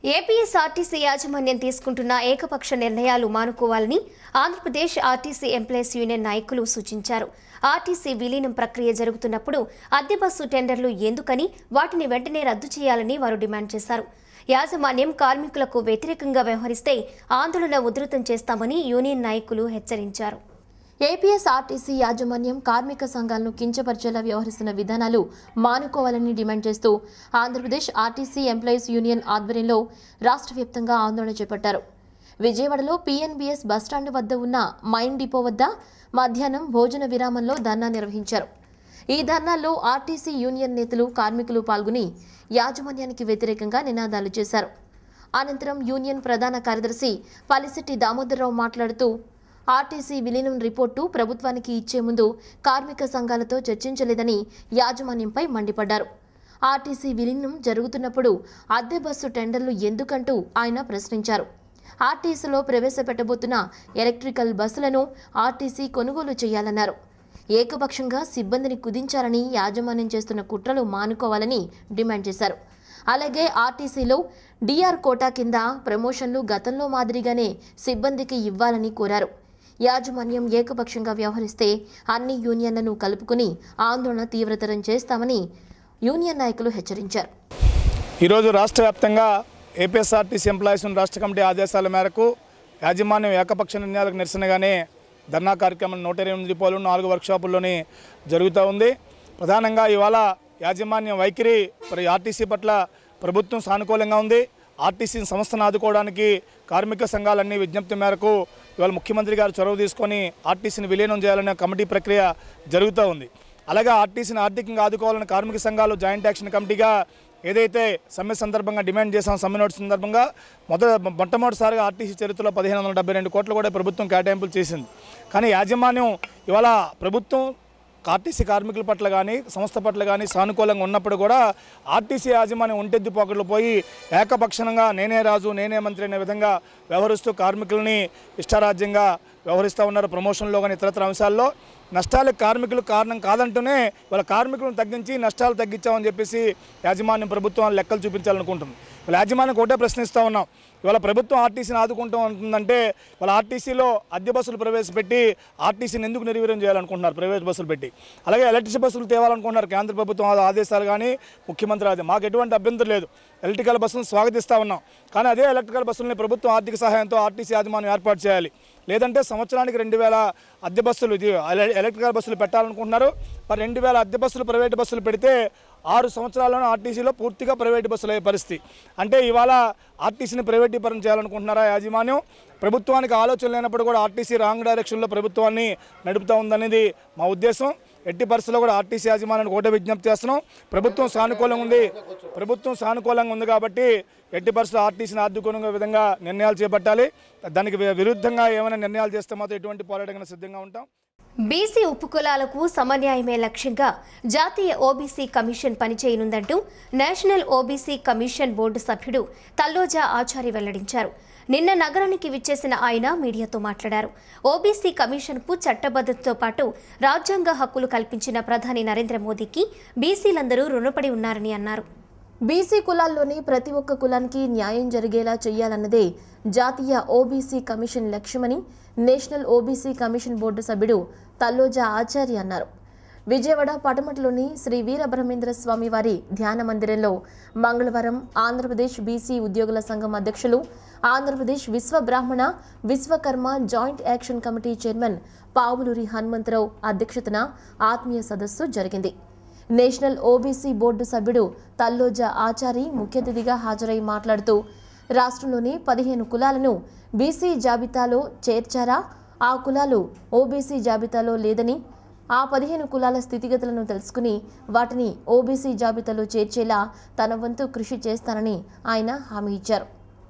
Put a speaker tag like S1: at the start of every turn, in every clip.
S1: APSRTC యాజమాన్యం తీసుకుంటున్న ఏకపక్ష నిర్ణయాలు మానుకోవాలని ఆంధ్రప్రదేశ్ ఆర్టీసీ ఎంప్లాయీస్ యూనియన్ నాయకులు సూచించారు ఆర్టీసీ విలీనం ప్రక్రియ జరుగుతున్నప్పుడు అద్దె బస్సు టెండర్లు ఎందుకని వాటిని వెంటనే రద్దు చేయాలని వారు డిమాండ్ చేశారు యాజమాన్యం కార్మికులకు వ్యతిరేకంగా వ్యవహరిస్తే ఆందోళన ఉధృతం చేస్తామని యూనియన్ నాయకులు హెచ్చరించారు
S2: ఏపీఎస్ ఆర్టీసీ యాజమాన్యం కార్మిక సంఘాలను కించపరిచేలా వ్యవహరిస్తున్న విధానాలు మానుకోవాలని డిమాండ్ చేస్తూ ఆంధ్రప్రదేశ్ ఆర్టీసీ ఎంప్లాయీస్ యూనియన్ ఆధ్వర్యంలో రాష్ట్ర వ్యాప్తంగా ఆందోళన చేపట్టారు విజయవాడలో పీఎన్బీఎస్ బస్టాండ్ వద్ద ఉన్న మైన్ డిపో వద్ద మధ్యాహ్నం భోజన విరామంలో ధర్నా నిర్వహించారు ఈ ధర్నాల్లో ఆర్టీసీ యూనియన్ నేతలు కార్మికులు పాల్గొని యాజమాన్యానికి వ్యతిరేకంగా నినాదాలు చేశారు అనంతరం యూనియన్ ప్రధాన కార్యదర్శి పలిశెట్టి దామోదరరావు మాట్లాడుతూ ఆర్టీసీ విలీనం రిపోర్టు ప్రభుత్వానికి ఇచ్చే ముందు కార్మిక సంఘాలతో చర్చించలేదని యాజమాన్యంపై మండిపడ్డారు ఆర్టీసీ విలీనం జరుగుతున్నప్పుడు అద్దె బస్సు టెండర్లు ఎందుకంటూ ఆయన ప్రశ్నించారు ఆర్టీసీలో ప్రవేశపెట్టబోతున్న ఎలక్ట్రికల్ బస్సులను ఆర్టీసీ కొనుగోలు చేయాలన్నారు ఏకపక్షంగా సిబ్బందిని కుదించాలని యాజమాన్యం చేస్తున్న కుట్రలు మానుకోవాలని డిమాండ్ చేశారు అలాగే ఆర్టీసీలో డిఆర్ కోటా కింద ప్రమోషన్లు గతంలో మాదిరిగానే సిబ్బందికి ఇవ్వాలని కోరారు యాజమాన్యం ఏకపక్షంగా వ్యవహరిస్తే అన్ని యూనియన్లను కలుపుకుని ఆందోళన తీవ్రతరం చేస్తామని యూనియన్ నాయకులు హెచ్చరించారు
S3: ఈరోజు రాష్ట్ర వ్యాప్తంగా ఏపీఎస్ఆర్టీసీ ఎంప్లాయీస్ రాష్ట్ర కమిటీ ఆదేశాల మేరకు యాజమాన్యం ఏకపక్ష నిర్ణయాలకు నిరసనగానే ధర్నా కార్యక్రమం నూట ఇరవై ఎనిమిది పోలు నాలుగు వర్క్షాపుల్లోని జరుగుతూ ఉంది ప్రధానంగా ఇవాళ యాజమాన్యం వైఖరి మరి ఆర్టీసీ పట్ల ప్రభుత్వం సానుకూలంగా ఉంది ఆర్టీసీ సంస్థను ఆదుకోవడానికి కార్మిక సంఘాలన్నీ విజ్ఞప్తి మేరకు ఇవాళ ముఖ్యమంత్రి గారు చొరవ తీసుకొని ఆర్టీసీని విలీనం చేయాలనే కమిటీ ప్రక్రియ జరుగుతూ ఉంది అలాగే ఆర్టీసీని ఆర్థికంగా ఆదుకోవాలని కార్మిక సంఘాలు జాయింట్ యాక్షన్ కమిటీగా ఏదైతే సమ్మె సందర్భంగా డిమాండ్ చేసాం సమ్మె నోటు సందర్భంగా మొదట మొట్టమొదటిసారిగా ఆర్టీసీ చరిత్రలో పదిహేను వందల డెబ్బై రెండు కోట్లు కూడా ప్రభుత్వం కేటాయింపులు చేసింది కానీ యాజమాన్యం ఇవాళ ప్రభుత్వం ఆర్టీసీ కార్మికుల పట్ల కానీ సంస్థ పట్ల కానీ సానుకూలంగా ఉన్నప్పుడు కూడా ఆర్టీసీ యాజమాన్యం ఒంటెద్దు పోకట్లు పోయి ఏకపక్షంగా నేనే రాజు నేనే మంత్రి అనే విధంగా వ్యవహరిస్తూ కార్మికుల్ని ఇష్టారాజ్యంగా వ్యవహరిస్తూ ఉన్నారు ప్రమోషన్లో కానీ ఇతరత్ర అంశాల్లో నష్టాలకు కార్మికులు కారణం కాదంటూనే వాళ్ళ కార్మికులను తగ్గించి నష్టాలు తగ్గించామని చెప్పేసి యాజమాన్యం ప్రభుత్వం లెక్కలు చూపించాలనుకుంటుంది వాళ్ళ యాజమాన్యం ఒకటే ప్రశ్నిస్తూ ఉన్నాం ఇవాళ ప్రభుత్వం ఆర్టీసీని ఆదుకుంటూ ఉంటుందంటే వాళ్ళ ఆర్టీసీలో అద్దె బస్సులు ప్రవేశపెట్టి ఆర్టీసీని ఎందుకు నిర్వీర్యం చేయాలనుకుంటున్నారు ప్రైవేట్ బస్సులు పెట్టి అలాగే ఎలక్ట్రిక్ బస్సులు తేవాలనుకుంటున్నారు కేంద్ర ప్రభుత్వం ఆ ఆదేశాలు కానీ ముఖ్యమంత్రి అది మాకు ఎటువంటి అభ్యంతరం లేదు ఎలక్ట్రికల్ బస్సులను స్వాగతిస్తూ ఉన్నాం కానీ అదే ఎలక్ట్రికల్ బస్సులని ప్రభుత్వం ఆర్థిక సహాయంతో ఆర్టీసీ యాజమాన్యం ఏర్పాటు చేయాలి లేదంటే సంవత్సరానికి రెండు వేల అద్దె బస్సులు ఇది ఎల- ఎలక్ట్రికల్ బస్సులు పెట్టాలనుకుంటున్నారు మరి రెండు వేల అద్దె బస్సులు ప్రైవేట్ బస్సులు పెడితే ఆరు సంవత్సరాల్లోనే ఆర్టీసీలో పూర్తిగా ప్రైవేట్ బస్సులు అయ్యే పరిస్థితి అంటే ఇవాళ ఆర్టీసీని ప్రైవేటీకరణ చేయాలనుకుంటున్నారా యాజమాన్యం ప్రభుత్వానికి ఆలోచన లేనప్పుడు కూడా ఆర్టీసీ రాంగ్ డైరెక్షన్లో ప్రభుత్వాన్ని నడుపుతూ ఉందనేది మా ఉద్దేశం ఎట్టి పరిస్థితుల్లో కూడా ఆర్టీసీ యాజమాన్యానికి ఒకటే విజ్ఞప్తి చేస్తున్నాం ప్రభుత్వం సానుకూలంగా ఉంది ప్రభుత్వం సానుకూలంగా ఉంది కాబట్టి ఎట్టి పరిస్థితుల్లో ఆర్టీసీని ఆదుకునే విధంగా నిర్ణయాలు చేపట్టాలి దానికి వి- విరుద్ధంగా ఏమైనా నిర్ణయాలు చేస్తే మాత్రం ఎటువంటి పోరాటంగా సిద్ధంగా ఉంటాం
S1: బీసీ ఉపకులాలకు సమన్యాయమే లక్ష్యంగా జాతీయ ఓబీసీ కమిషన్ పనిచేయనుందంటూ నేషనల్ ఓబీసీ కమిషన్ బోర్డు సభ్యుడు తల్లోజా ఆచారి వెల్లడించారు నిన్న నగరానికి విచ్చేసిన ఆయన మీడియాతో మాట్లాడారు ఓబీసీ కమిషన్కు చట్టబద్ధతతో పాటు రాజ్యాంగ హక్కులు కల్పించిన ప్రధాని నరేంద్ర మోదీకి బీసీలందరూ రుణపడి ఉన్నారని అన్నారు
S2: బీసీ కులాల్లోని ప్రతి ఒక్క కులానికి న్యాయం జరిగేలా చేయాలన్నదే జాతీయ ఓబీసీ కమిషన్ లక్ష్యమని నేషనల్ ఓబీసీ కమిషన్ బోర్డు సభ్యుడు తల్లోజా ఆచార్య అన్నారు విజయవాడ పటమటలోని శ్రీ వీరబ్రహ్మేంద్ర స్వామి వారి ధ్యాన మందిరంలో మంగళవారం ఆంధ్రప్రదేశ్ బీసీ ఉద్యోగుల సంఘం అధ్యక్షులు Andhra Pradesh Vishwa Brahmana Vishwakarma joint action committee chairman Pavuluri Hanumantha Rao అధ్యక్షతన ఆత్మీయ సదస్సు జరిగింది నేషనల్ ఓబీసీ బోర్డు సభ్యుడు తల్లోజా ఆచారి ముఖ్య అతిథిగా హాజరై మాట్లాడుతూ రాష్ట్రంలోని పదిహేను కులాలను బీసీ జాబితాలో చేర్చారా ఆ కులాలు ఓబీసీ జాబితాలో లేదని ఆ పదిహేను కులాల స్థితిగతులను తెలుసుకుని వాటిని ఓబీసీ జాబితాలో చేర్చేలా తన వంతు కృషి చేస్తానని ఆయన హామీ ఇచ్చారు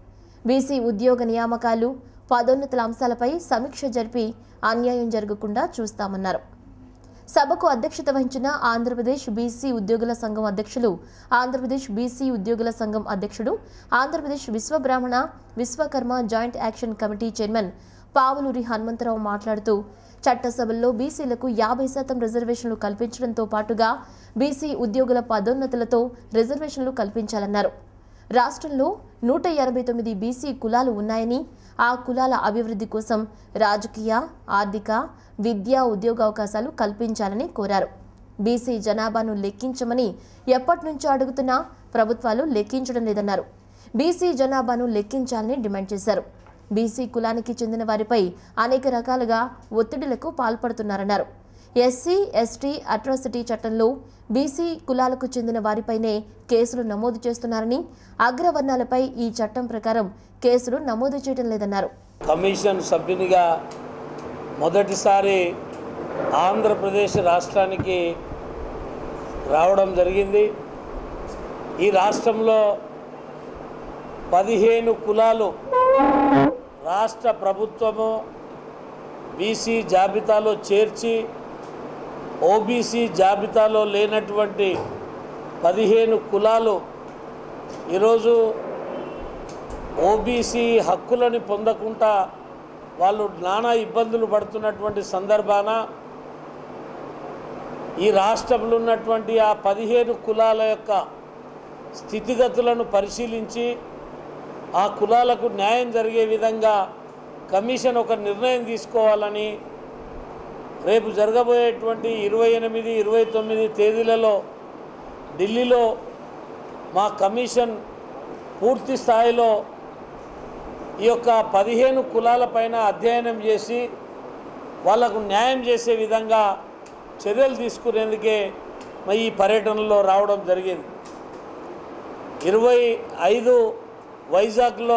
S2: బీసీ ఉద్యోగ నియామకాలు పదోన్నతుల అంశాలపై సమీక్ష జరిపి అన్యాయం జరగకుండా చూస్తామన్నారు సభకు అధ్యక్షత వహించిన ఆంధ్రప్రదేశ్ బీసీ ఉద్యోగుల సంఘం అధ్యక్షులు ఆంధ్రప్రదేశ్ బీసీ ఉద్యోగుల సంఘం అధ్యక్షుడు Andhra Pradesh Vishwa Brahmana Vishwakarma joint action committee chairman Pavuluri Hanumantha Rao మాట్లాడుతూ చట్టసభల్లో బీసీలకు యాభై శాతం రిజర్వేషన్లు కల్పించడంతో పాటుగా బీసీ ఉద్యోగుల పదోన్నతులతో రిజర్వేషన్లు కల్పించాలన్నారు రాష్ట్రంలో నూట ఎనభై తొమ్మిది బీసీ కులాలు ఉన్నాయని ఆ కులాల అభివృద్ధి కోసం రాజకీయ ఆర్థిక విద్యా ఉద్యోగ అవకాశాలు కల్పించాలని కోరారు బీసీ జనాభాను లెక్కించమని ఎప్పటి నుంచో అడుగుతున్నా ప్రభుత్వాలు లెక్కించడం లేదన్నారు బీసీ జనాభాను లెక్కించాలని డిమాండ్ చేశారు బీసీ కులానికి చెందిన వారిపై అనేక రకాలుగా ఒత్తిడులకు పాల్పడుతున్నారన్నారు ఎస్సీ ఎస్టీ అట్రాసిటీ చట్టంలో బీసీ కులాలకు చెందిన వారిపైనే కేసులు నమోదు చేస్తున్నారని అగ్రవర్ణాలపై ఈ చట్టం ప్రకారం కేసులు నమోదు చేయడం లేదన్నారు
S4: కమిషన్ సభ్యునిగా మొదటిసారి ఆంధ్రప్రదేశ్ రాష్ట్రానికి రావడం జరిగింది ఈ రాష్ట్రంలో పదిహేను కులాలు రాష్ట్ర ప్రభుత్వము బీసీ జాబితాలో చేర్చి ఓబీసీ జాబితాలో లేనటువంటి పదిహేను కులాలు ఈరోజు ఓబీసీ హక్కులని పొందకుండా వాళ్ళు నానా ఇబ్బందులు పడుతున్నటువంటి సందర్భాన ఈ రాష్ట్రంలో ఉన్నటువంటి ఆ పదిహేను కులాల యొక్క స్థితిగతులను పరిశీలించి ఆ కులాలకు న్యాయం జరిగే విధంగా కమిషన్ ఒక నిర్ణయం తీసుకోవాలని రేపు జరగబోయేటువంటి ఇరవై ఎనిమిది ఇరవై తొమ్మిది తేదీలలో ఢిల్లీలో మా కమిషన్ పూర్తి స్థాయిలో ఈ యొక్క పదిహేను కులాలపైన అధ్యయనం చేసి వాళ్లకు న్యాయం చేసే విధంగా చర్యలు తీసుకునేందుకే మరి ఈ పర్యటనలో రావడం జరిగింది ఇరవై ఐదు వైజాగ్లో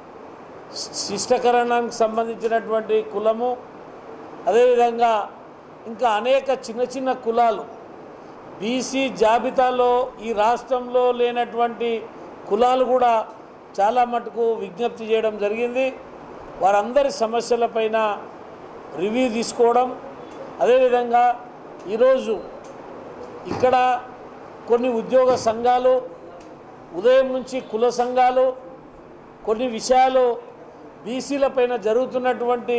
S4: శిష్టకరణానికి సంబంధించినటువంటి కులము అదేవిధంగా ఇంకా అనేక చిన్న చిన్న కులాలు బీసీ జాబితాలో ఈ రాష్ట్రంలో లేనటువంటి కులాలు కూడా చాలా మటుకు విజ్ఞప్తి చేయడం జరిగింది వారందరి సమస్యలపైన రివ్యూ తీసుకోవడం అదేవిధంగా ఈరోజు ఇక్కడ కొన్ని ఉద్యోగ సంఘాలు ఉదయం నుంచి కుల సంఘాలు కొన్ని విషయాలు బీసీలపైన జరుగుతున్నటువంటి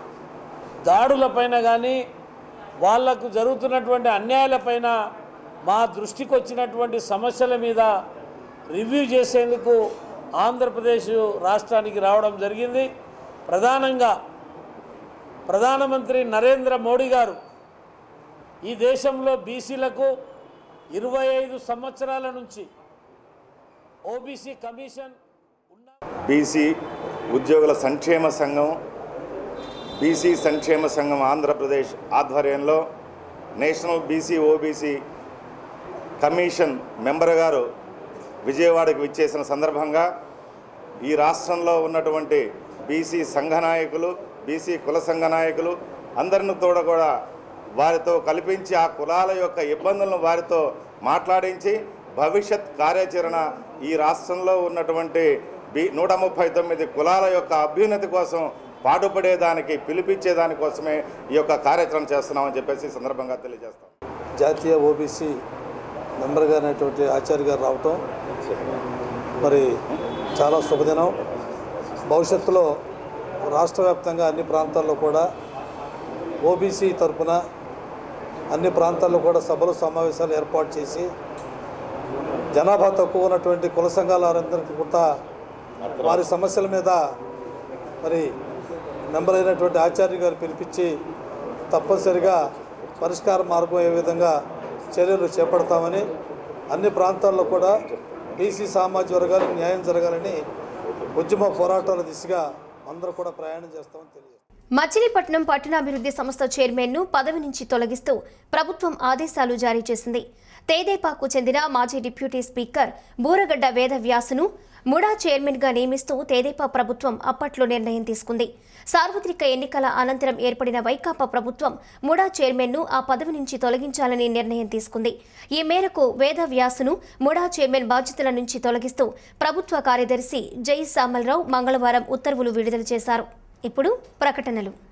S4: దాడులపైన కానీ వాళ్లకు జరుగుతున్నటువంటి అన్యాయాలపైన మా దృష్టికి వచ్చినటువంటి సమస్యల మీద రివ్యూ చేసేందుకు ఆంధ్రప్రదేశ్ రాష్ట్రానికి రావడం జరిగింది ప్రధానంగా ప్రధానమంత్రి నరేంద్ర మోడీ గారు ఈ దేశంలో బీసీలకు ఇరవై ఐదు సంవత్సరాల నుంచి ఓబీసీ కమిషన్ ఉన్న
S5: బీసీ ఉద్యోగుల సంక్షేమ సంఘం బీసీ సంక్షేమ సంఘం ఆంధ్రప్రదేశ్ ఆధ్వర్యంలో national BC OBC commission member గారు విజయవాడకు విచ్చేసిన సందర్భంగా ఈ రాష్ట్రంలో ఉన్నటువంటి బీసీ సంఘ నాయకులు బీసీ కుల సంఘ నాయకులు అందరిని తోడ కూడా వారితో కల్పించి ఆ కులాల యొక్క ఇబ్బందులను వారితో మాట్లాడించి భవిష్యత్ కార్యాచరణ ఈ రాష్ట్రంలో ఉన్నటువంటి బి నూట ముప్పై తొమ్మిది కులాల యొక్క అభ్యున్నతి కోసం పాటుపడేదానికి పిలిపించేదానికోసమే ఈ యొక్క కార్యాచరణ చేస్తున్నామని చెప్పేసి ఈ సందర్భంగా తెలియజేస్తాం
S6: జాతీయ ఓబీసీ మెంబర్గా అనేటువంటి ఆచార్య గారు రావటం మరి చాలా శుభదినం భవిష్యత్తులో రాష్ట్ర వ్యాప్తంగా అన్ని ప్రాంతాల్లో కూడా ఓబీసీ తరపున అన్ని ప్రాంతాల్లో కూడా సభలు సమావేశాలు ఏర్పాటు చేసి జనాభా తక్కువ ఉన్నటువంటి కుల సంఘాల వారందరికీ కూడా వారి సమస్యల మీద మరి మెంబర్ అయినటువంటి ఆచార్య గారు పిలిపించి తప్పనిసరిగా పరిష్కార మార్గం ఏ విధంగా చర్యలు చేపడతామని అన్ని ప్రాంతాల్లో కూడా బీసీ సామాజిక వర్గాలకు న్యాయం జరగాలని ఉద్యమ పోరాటాల దిశగా అందరూ కూడా ప్రయాణం చేస్తామని తెలియజేస్తాం
S1: మచిలీపట్నం పట్టణాభివృద్ధి సంస్థ చైర్మన్ను పదవి నుంచి తొలగిస్తూ ప్రభుత్వం ఆదేశాలు జారీ చేసింది తేదేపాకు చెందిన మాజీ డిప్యూటీ స్పీకర్ బూరగడ్డ వేదవ్యాసును ముడా చైర్మన్గా నియమిస్తూ తేదేపా ప్రభుత్వం అప్పట్లో నిర్ణయం తీసుకుంది సార్వత్రిక ఎన్నికల అనంతరం ఏర్పడిన వైకాపా ప్రభుత్వం ముడా చైర్మన్ను ఆ పదవి నుంచి తొలగించాలని నిర్ణయం తీసుకుంది ఈ మేరకు వేదవ్యాసును ముడా చైర్మన్ బాధ్యతల నుంచి తొలగిస్తూ ప్రభుత్వ కార్యదర్శి జై సామల్రావు మంగళవారం ఉత్తర్వులు విడుదల చేశారు ఇప్పుడు ప్రకటనలు